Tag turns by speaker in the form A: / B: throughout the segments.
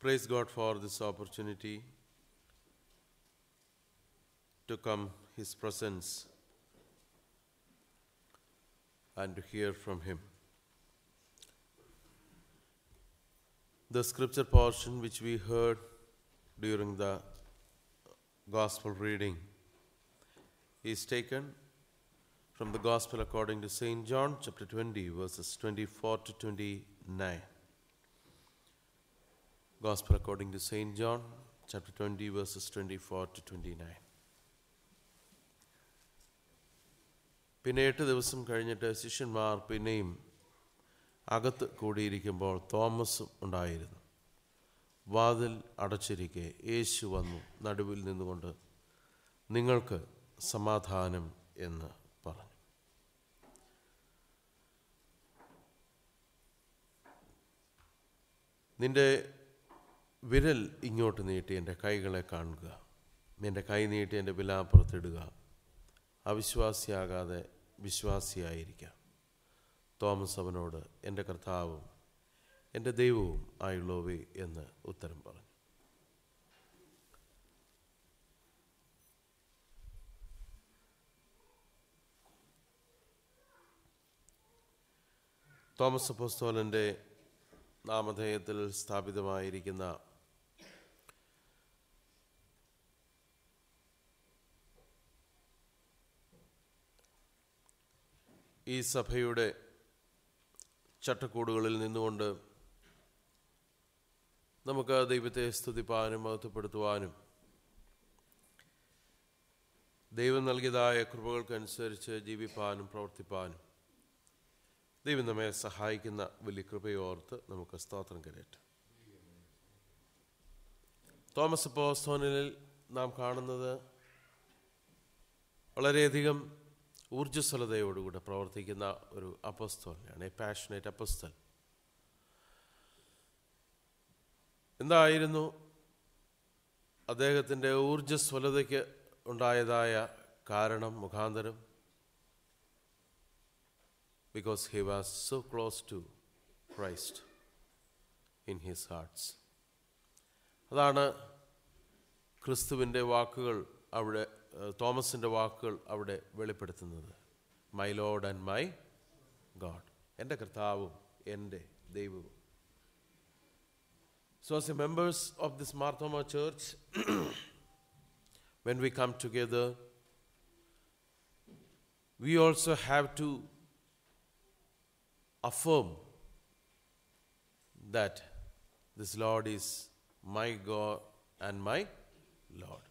A: Praise God for this opportunity to come His presence and to hear from Him. The scripture portion which we heard during the gospel reading is taken from the gospel according to St. John, chapter 20, verses 24 to 29. Gospel according to St. John, chapter 20, verses 24 to 29. പിന്നെ എട്ട് ദിവസം കഴിഞ്ഞിട്ട് ശിഷ്യന്മാർ പിന്നെയും അകത്ത് കൂടിയിരിക്കുമ്പോൾ തോമസും ഉണ്ടായിരുന്നു വാതിൽ അടച്ചിരിക്കെ യേശു വന്നു നടുവിൽ നിന്നുകൊണ്ട് നിങ്ങൾക്ക് സമാധാനം എന്ന് പറഞ്ഞു നിന്റെ വിരൽ ഇങ്ങോട്ട് നീട്ടി എൻ്റെ കൈകളെ കാണുക നിന്റെ കൈ നീട്ടി എൻ്റെ വിലാപ്പുറത്തിടുക അവിശ്വാസിയാകാതെ വിശ്വാസിയായിരിക്കാം തോമസ് അവനോട് എൻ്റെ കർത്താവും എൻ്റെ ദൈവവും ആയുള്ളവേ എന്ന് ഉത്തരം പറഞ്ഞു തോമസ് അപ്പോസ്തോലൻ്റെ നാമധേയത്തിൽ സ്ഥാപിതമായിരിക്കുന്ന ഈ സഭയുടെ ചട്ടക്കൂടുകളിൽ നിന്നുകൊണ്ട് നമുക്ക് ദൈവത്തെ സ്തുതിപ്പാനും മഹത്വപ്പെടുത്തുവാനും ദൈവം നൽകിയതായ കൃപകൾക്കനുസരിച്ച് ജീവിപ്പാനും പ്രവർത്തിപ്പാനും ദൈവം നമ്മെ സഹായിക്കുന്ന വലിയ കൃപയോർത്ത് നമുക്ക് സ്തോത്രം കരയട്ടെ തോമസ് പോസ്തോനിൽ നാം കാണുന്നത് വളരെയധികം ഊർജ്ജസ്വലതയോടുകൂടെ പ്രവർത്തിക്കുന്ന ഒരു അപ്പസ്തോലിനാണ് എ പാഷനേറ്റ് അപ്പസ്തൽ എന്തായിരുന്നു അദ്ദേഹത്തിൻ്റെ ഊർജ്ജസ്വലതയ്ക്ക് ഉണ്ടായതായ കാരണം മുഖാന്തരം because he was so close to Christ in his hearts. അതാണ് ക്രിസ്തുവിൻ്റെ വാക്കുകൾ അവിടെ തോമസിൻ്റെ വാക്കുകൾ അവിടെ വെളിപ്പെടുത്തുന്നത് my Lord and my God എൻ്റെ കർത്താവും എൻ്റെ ദൈവവും so as a members of this Marthoma church when we come together we also have to affirm that this Lord is my God and my Lord.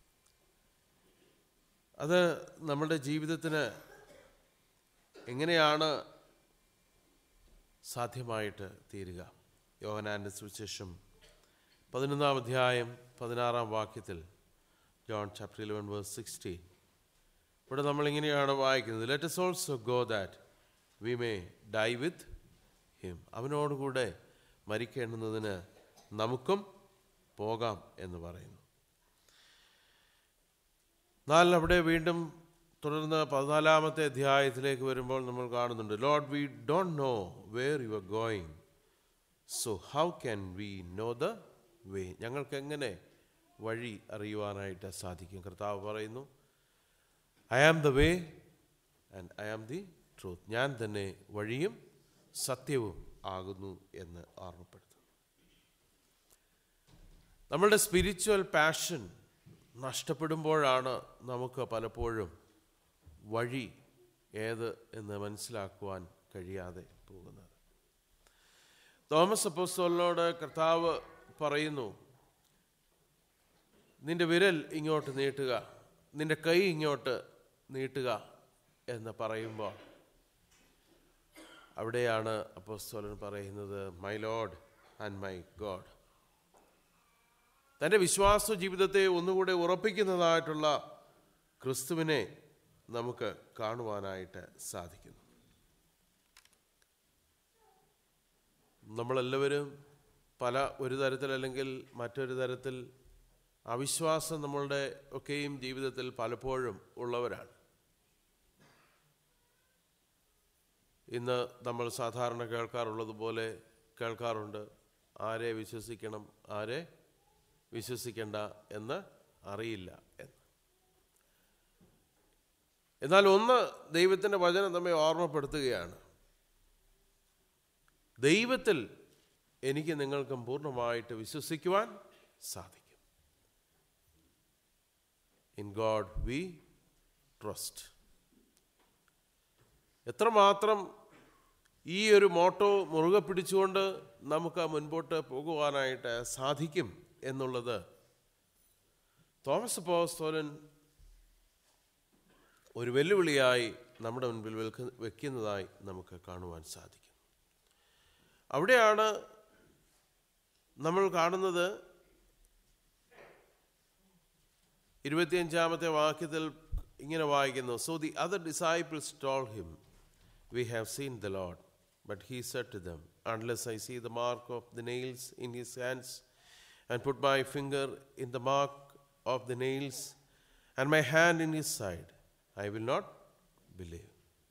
A: അത് നമ്മുടെ ജീവിതത്തിന് എങ്ങനെയാണ് സാധ്യമായിട്ട് തീരുക യോഹനാൻ്റെ സുവിശേഷം പതിനൊന്നാം അധ്യായം പതിനാറാം വാക്യത്തിൽ John chapter eleven verse sixteen ഇവിടെ നമ്മളിങ്ങനെയാണ് വായിക്കുന്നത് let us also go that we may die with him അവനോടുകൂടെ മരിക്കേണ്ടുന്നതിന് നമുക്കും പോകാം എന്ന് പറയുന്നു എന്നാൽ അവിടെ വീണ്ടും തുടർന്ന് പതിനാലാമത്തെ അധ്യായത്തിലേക്ക് വരുമ്പോൾ നമ്മൾ കാണുന്നുണ്ട് Lord we don't know where you are going so how can we know the way ഞങ്ങൾക്ക് എങ്ങനെ വഴി അറിയുവാനായിട്ട് സാധിക്കും കർത്താവ് പറയുന്നു I am the way and I am the truth ഞാൻ തന്നെ വഴിയും സത്യവും ആകുന്നു എന്ന് ഓർമ്മപ്പെടുത്തുന്നു നമ്മളുടെ സ്പിരിച്വൽ പാഷൻ നഷ്ടപ്പെടുമ്പോഴാണ് നമുക്ക് പലപ്പോഴും വഴി ഏത് എന്ന് മനസ്സിലാക്കുവാൻ കഴിയാതെ പോകുന്നത് തോമസ് അപ്പോസ്തോലിനോട് കർത്താവ് പറയുന്നു നിന്റെ വിരൽ ഇങ്ങോട്ട് നീട്ടുക നിന്റെ കൈ ഇങ്ങോട്ട് നീട്ടുക എന്ന് പറയുമ്പോൾ അവിടെയാണ് അപ്പോസ്തോലൻ പറയുന്നത് my Lord and my God തൻ്റെ വിശ്വാസ ജീവിതത്തെ ഒന്നുകൂടെ ഉറപ്പിക്കുന്നതായിട്ടുള്ള ക്രിസ്തുവിനെ നമുക്ക് കാണുവാനായിട്ട് സാധിക്കുന്നു നമ്മളെല്ലാവരും പല ഒരു തരത്തിൽ അല്ലെങ്കിൽ മറ്റൊരു തരത്തിൽ അവിശ്വാസം നമ്മളുടെ ഒക്കെയും ജീവിതത്തിൽ പലപ്പോഴും ഉള്ളവരാണ് ഇന്ന് നമ്മൾ സാധാരണ കേൾക്കാറുള്ളത് പോലെ കേൾക്കാറുണ്ട് ആരെ വിശ്വസിക്കണം ആരെ വിശ്വസിക്കേണ്ട എന്ന് അറിയില്ല എന്ന് എന്നാൽ ഒന്ന് ദൈവത്തിൻ്റെ വചനം നമ്മെ ഓർമ്മപ്പെടുത്തുകയാണ് ദൈവത്തിൽ എനിക്ക് നിങ്ങൾക്കും പൂർണ്ണമായിട്ട് വിശ്വസിക്കുവാൻ സാധിക്കും ഇൻ ഗോഡ് വി ട്രസ്റ്റ് എത്രമാത്രം ഈ ഒരു മോട്ടോ മുറുകെ പിടിച്ചുകൊണ്ട് നമുക്ക് മുൻപോട്ട് പോകുവാനായിട്ട് സാധിക്കും എന്നുള്ളത് തോമസ് പോസ്തോലൻ ഒരു വെല്ലുവിളിയായി നമ്മുടെ മുൻപിൽ വെൽക്ക വെക്കുന്നതായി നമുക്ക് കാണുവാൻ സാധിക്കും അവിടെയാണ് നമ്മൾ കാണുന്നത് ഇരുപത്തിയഞ്ചാമത്തെ വാക്യത്തിൽ ഇങ്ങനെ വായിക്കുന്നു so the other disciples told him we have seen the Lord but he said to them unless I see the mark of the nails in his hands and put my finger in the mark of the nails and my hand in his side I will not believe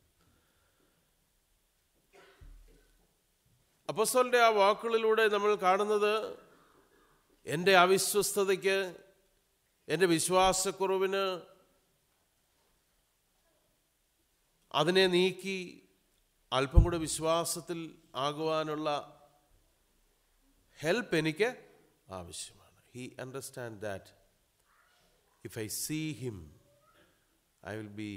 A: അപ്പസ്തോലിൻ്റെ ആ വാക്കുകളിലൂടെ നമ്മൾ കാണുന്നത് എൻ്റെ അവിശ്വസ്തതയ്ക്ക് എൻ്റെ വിശ്വാസക്കുറവിന് അതിനെ നീക്കി അല്പം കൂടെ വിശ്വാസത്തിൽ ആകുവാനുള്ള ഹെൽപ്പ് എനിക്ക് ആവശ്യമാണ് he understand that if I see him I will be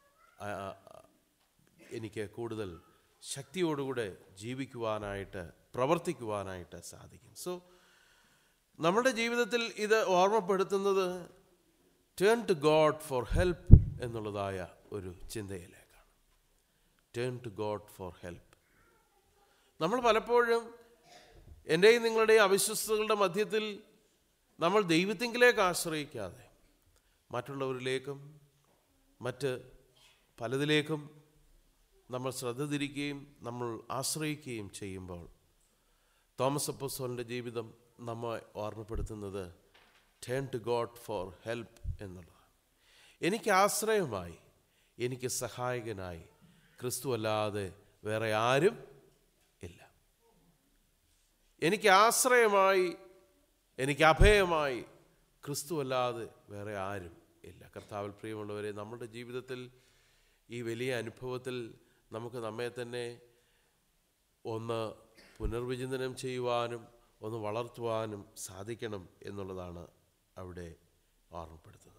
A: എനിക്ക് കൂടുതൽ ശക്തിയോടുകൂടെ ജീവിക്കുവാനായിട്ട് പ്രവർത്തിക്കുവാനായിട്ട് സാധിക്കും സോ നമ്മുടെ ജീവിതത്തിൽ ഇത് ഓർമ്മപ്പെടുത്തുന്നത് turn to God for help എന്നുള്ളതായ ഒരു ചിന്തയിലേക്കാണ് turn to God for help നമ്മൾ പലപ്പോഴും എൻ്റെയും നിങ്ങളുടെയും അവിശ്വസ്തകളുടെ മധ്യത്തിൽ നമ്മൾ ദൈവത്തിങ്കിലേക്ക് ആശ്രയിക്കാതെ മറ്റുള്ളവരിലേക്കും മറ്റ് പലതിലേക്കും നമ്മൾ ശ്രദ്ധ തിരിക്കുകയും നമ്മൾ ആശ്രയിക്കുകയും ചെയ്യുമ്പോൾ തോമസ് അപ്പോസോലിൻ്റെ ജീവിതം നമ്മെ ഓർമ്മപ്പെടുത്തുന്നത് turn to God for help എന്നുള്ളതാണ് എനിക്ക് ആശ്രയമായി എനിക്ക് സഹായകനായി ക്രിസ്തു അല്ലാതെ വേറെ ആരും ഇല്ല എനിക്ക് ആശ്രയമായി എനിക്ക് അഭയമായി ക്രിസ്തു അല്ലാതെ വേറെ ആരും ഇല്ല കർത്താവിൽ പ്രിയമുള്ളവരെ നമ്മുടെ ജീവിതത്തിൽ ഈ വലിയ അനുഭവത്തിൽ നമുക്ക് നമ്മെ തന്നെ ഒന്ന് പുനർവിചിന്തനം ചെയ്യുവാനും ഒന്ന് വളർത്തുവാനും സാധിക്കണം എന്നുള്ളതാണ് അവിടെ ഓർമ്മപ്പെടുത്തുന്നത്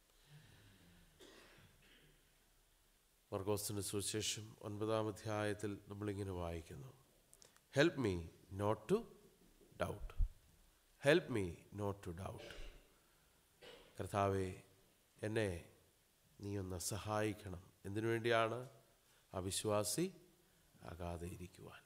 A: മർഗോസിൻ്റെ സുവിശേഷം ഒൻപതാം അധ്യായത്തിൽ നമ്മളിങ്ങനെ വായിക്കുന്നു help me not to doubt help me not to doubt കർത്താവെ എന്നെ നീ ഒന്ന് സഹായിക്കണം എന്തിനു വേണ്ടിയാണ് അവിശ്വാസി ആകാതെ ഇരിക്കുവാൻ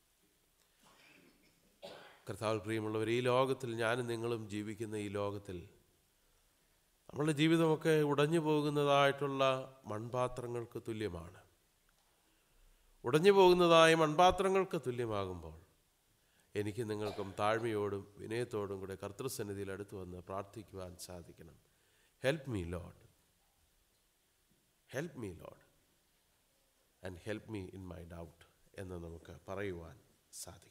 A: കർത്താവ് പ്രിയമുള്ളവർ ഈ ലോകത്തിൽ ഞാനും നിങ്ങളും ജീവിക്കുന്ന ഈ ലോകത്തിൽ നമ്മളുടെ ജീവിതമൊക്കെ ഉടഞ്ഞു പോകുന്നതായിട്ടുള്ള മൺപാത്രങ്ങൾക്ക് തുല്യമാണ് ഉടഞ്ഞു പോകുന്നതായ മൺപാത്രങ്ങൾക്ക് തുല്യമാകുമ്പോൾ എനിക്ക് നിങ്ങൾക്കും താഴ്മയോടും വിനയത്തോടും കൂടെ കർത്തൃസന്നിധിയിൽ അടുത്തു വന്ന് പ്രാർത്ഥിക്കുവാൻ സാധിക്കണം help me Lord help me Lord and help me in my doubt എന്ന് നമുക്ക് പറയുവാൻ സാധിക്കണം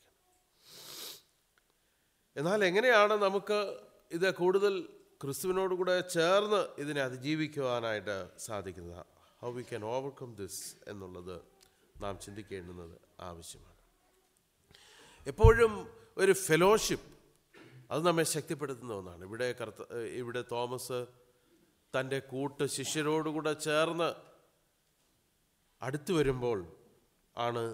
A: എന്നാൽ എങ്ങനെയാണ് നമുക്ക് ഇത് കൂടുതൽ ക്രിസ്തുവിനോട് കൂടെ ചേർന്ന് ഇതിനെ അതിജീവിക്കുവാനായിട്ട് സാധിക്കുന്നത് how we can overcome this എന്നുള്ളത് നാം ചിന്തിക്കേണ്ടുന്നത് ആവശ്യമാണ് എപ്പോഴും ഒരു ഫെലോഷിപ്പ് അത് നമ്മെ ശക്തിപ്പെടുത്തുന്ന ഒന്നാണ് ഇവിടെ കർത്ത ഇവിടെ തോമസ് തൻ്റെ കൂട്ട് ശിഷ്യരോടുകൂടെ ചേർന്ന് അടുത്തു വരുമ്പോൾ ആണ്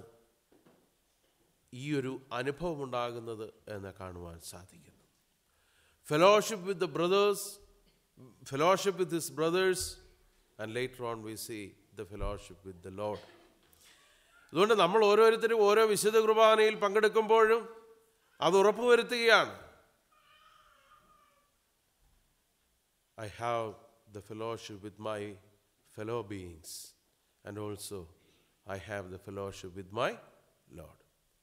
A: ഈ ഒരു അനുഭവം ഉണ്ടാകുന്നത് എന്ന് കാണുവാൻ സാധിക്കുന്നു fellowship with the brothers fellowship with his brothers and later on we see the fellowship with the Lord അതുകൊണ്ട് നമ്മൾ ഓരോരുത്തരും ഓരോ വിശുദ്ധ കുർബാനയിൽ പങ്കെടുക്കുമ്പോഴും അത് ഉറപ്പുവരുത്തുകയാണ് I have the fellowship with my fellow beings and also I have the fellowship with my Lord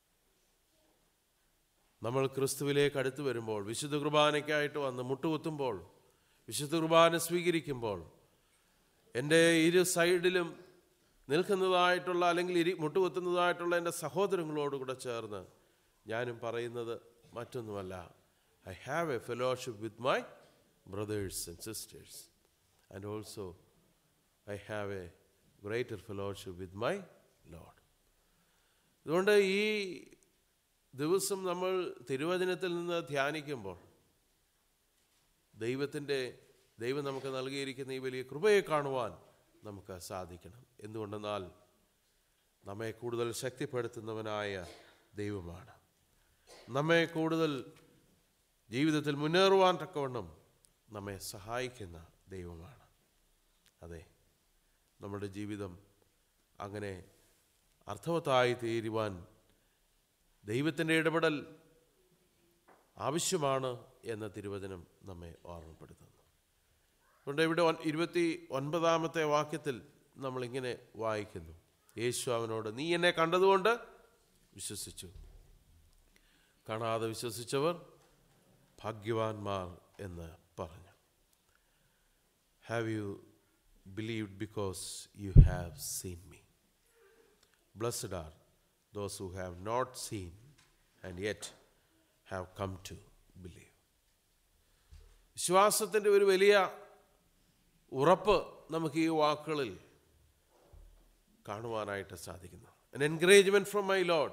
A: നമ്മൾ ക്രിസ്തുവിലേക്ക് അടുത്തു വരുമ്പോൾ വിശുദ്ധ കുർബാനയ്ക്കായിട്ട് വന്ന് മുട്ടുകുത്തുമ്പോൾ വിശുദ്ധ കുർബാന സ്വീകരിക്കുമ്പോൾ എൻ്റെ ഇരു സൈഡിലും നിൽക്കുന്നതായിട്ടുള്ള അല്ലെങ്കിൽ ഇരി മുട്ടുകുത്തുന്നതായിട്ടുള്ള എൻ്റെ സഹോദരങ്ങളോടുകൂടെ ചേർന്ന് ഞാനും പറയുന്നത് മറ്റൊന്നുമല്ല I have a fellowship with my brothers and sisters and also I have a greater fellowship with my Lord അതുകൊണ്ട് ഈ ദിവസം നമ്മൾ തിരുവചനത്തിൽ നിന്ന് ധ്യാനിക്കുമ്പോൾ ദൈവത്തിൻ്റെ ദൈവം നമുക്ക് നൽകിയിരിക്കുന്ന ഈ വലിയ കൃപയെ കാണുവാൻ നമുക്ക് സാധിക്കണം എന്തുകൊണ്ടെന്നാൽ നമ്മെ കൂടുതൽ ശക്തിപ്പെടുത്തുന്നവനായ ദൈവമാണ് നമ്മെ കൂടുതൽ ജീവിതത്തിൽ മുന്നേറുവാൻ തക്കവണ്ണം നമ്മെ സഹായിക്കുന്ന ദൈവമാണ് അതെ നമ്മുടെ ജീവിതം അങ്ങനെ അർത്ഥവത്തായി തീരുവാൻ ദൈവത്തിൻ്റെ ഇടപെടൽ ആവശ്യമാണ് എന്ന തിരുവചനം നമ്മെ ഓർമ്മപ്പെടുത്തുന്നു അതുകൊണ്ട് ഇവിടെ ഒൻ- ഇരുപത്തി ഒൻപതാമത്തെ വാക്യത്തിൽ നമ്മളിങ്ങനെ വായിക്കുന്നു യേശു അവനോട് നീ എന്നെ കണ്ടതുകൊണ്ട് വിശ്വസിച്ചു കാണാതെ വിശ്വസിച്ചവർ ഭാഗ്യവാന്മാർ എന്ന് പറഞ്ഞു have you believed because you have seen me Blessed are those who have not seen and yet have come to believe. വിശ്വാസത്തിൻ്റെ ഒരു വലിയ ഉറപ്പ് നമുക്ക് ഈ വാക്കുകളിൽ കാണുവാനായിട്ട് സാധിക്കുന്നു an encouragement from my Lord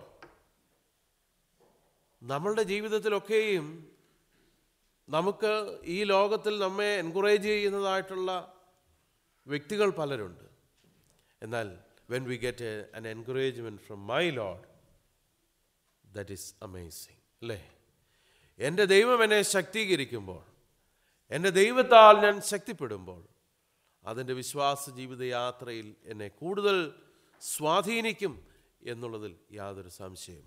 A: നമ്മളുടെ ജീവിതത്തിലൊക്കെയും നമുക്ക് ഈ ലോകത്തിൽ നമ്മെ എൻകറേജ് ചെയ്യുന്നതായിട്ടുള്ള വ്യക്തികൾ പലരുണ്ട് എന്നാൽ when we get an encouragement from my Lord that is amazing അല്ലേ എൻ്റെ ദൈവം എന്നെ ശക്തീകരിക്കുമ്പോൾ എൻ്റെ ദൈവത്താൽ ഞാൻ ശക്തിപ്പെടുമ്പോൾ അതിൻ്റെ വിശ്വാസ ജീവിത യാത്രയിൽ എന്നെ കൂടുതൽ സ്വാധീനിക്കും എന്നുള്ളതിൽ യാതൊരു സംശയവുമില്ല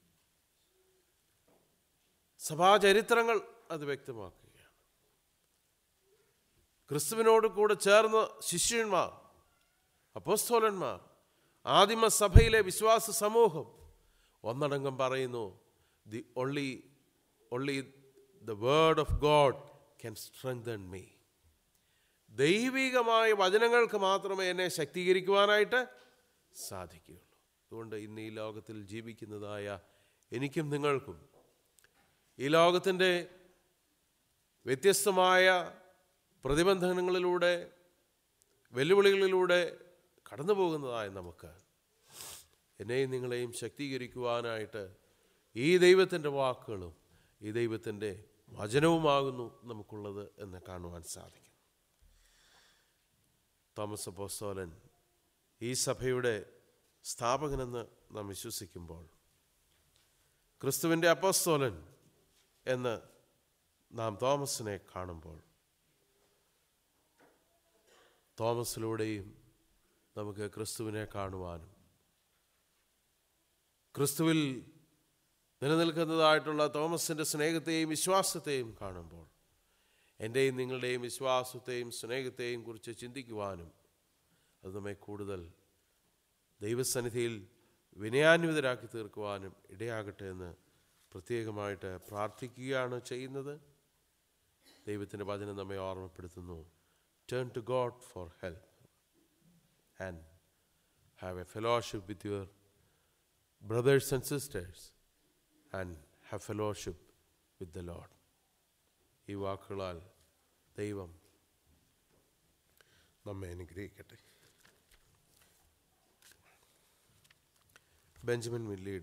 A: സഭാചരിത്രങ്ങൾ അത് വ്യക്തമാക്കുകയാണ് ക്രിസ്തുവിനോട് കൂടെ ചേർന്ന് ശിഷ്യന്മാർ അപ്പോസ്തോലന്മാർ ആദിമ സഭയിലെ വിശ്വാസ സമൂഹം ഒന്നടങ്കം പറയുന്നു the only only the word of God can strengthen me ദൈവികമായ വചനങ്ങൾക്ക് മാത്രമേ എന്നെ ശക്തീകരിക്കുവാനായിട്ട് സാധിക്കുകയുള്ളൂ അതുകൊണ്ട് ഇന്ന് ഈ ലോകത്തിൽ ജീവിക്കുന്നതായ എനിക്കും നിങ്ങൾക്കും ഈ ലോകത്തിൻ്റെ വ്യത്യസ്തമായ പ്രതിബന്ധനങ്ങളിലൂടെ വെല്ലുവിളികളിലൂടെ കടന്നു പോകുന്നതായ നമുക്ക് എന്നെയും നിങ്ങളെയും ശക്തീകരിക്കുവാനായിട്ട് ഈ ദൈവത്തിൻ്റെ വാക്കുകളും ഈ ദൈവത്തിൻ്റെ വചനവുമാകുന്നു നമുക്കുള്ളത് എന്ന് കാണുവാൻ സാധിക്കും തോമസ് അപ്പോസ്തോലൻ ഈ സഭയുടെ സ്ഥാപകനെന്ന് നാം വിശ്വസിക്കുമ്പോൾ ക്രിസ്തുവിൻ്റെ അപ്പോസ്തോലൻ എന്ന് നാം തോമസിനെ കാണുമ്പോൾ തോമസിലൂടെയും നമുക്ക് ക്രിസ്തുവിനെ കാണുവാനും ക്രിസ്തുവിൽ നിലനിൽക്കുന്നതായിട്ടുള്ള തോമസിൻ്റെ സ്നേഹത്തെയും വിശ്വാസത്തെയും കാണുമ്പോൾ എൻ്റെയും നിങ്ങളുടെയും വിശ്വാസത്തെയും സ്നേഹത്തെയും കുറിച്ച് ചിന്തിക്കുവാനും അത് നമ്മെ കൂടുതൽ ദൈവസന്നിധിയിൽ വിനയാന്വിതരാക്കി തീർക്കുവാനും ഇടയാകട്ടെ എന്ന് പ്രത്യേകമായിട്ട് പ്രാർത്ഥിക്കുകയാണ് ചെയ്യുന്നത് ദൈവത്തിൻ്റെ വചനം നമ്മെ ഓർമ്മപ്പെടുത്തുന്നു turn to God for help and have a fellowship with your brothers and sisters and have fellowship with the Lord ഈ വാക്കുകളാൽ ദൈവം നമ്മെ അനുഗ്രഹിക്കട്ടെ ബെഞ്ചമിൻ വില്ലിയുടെ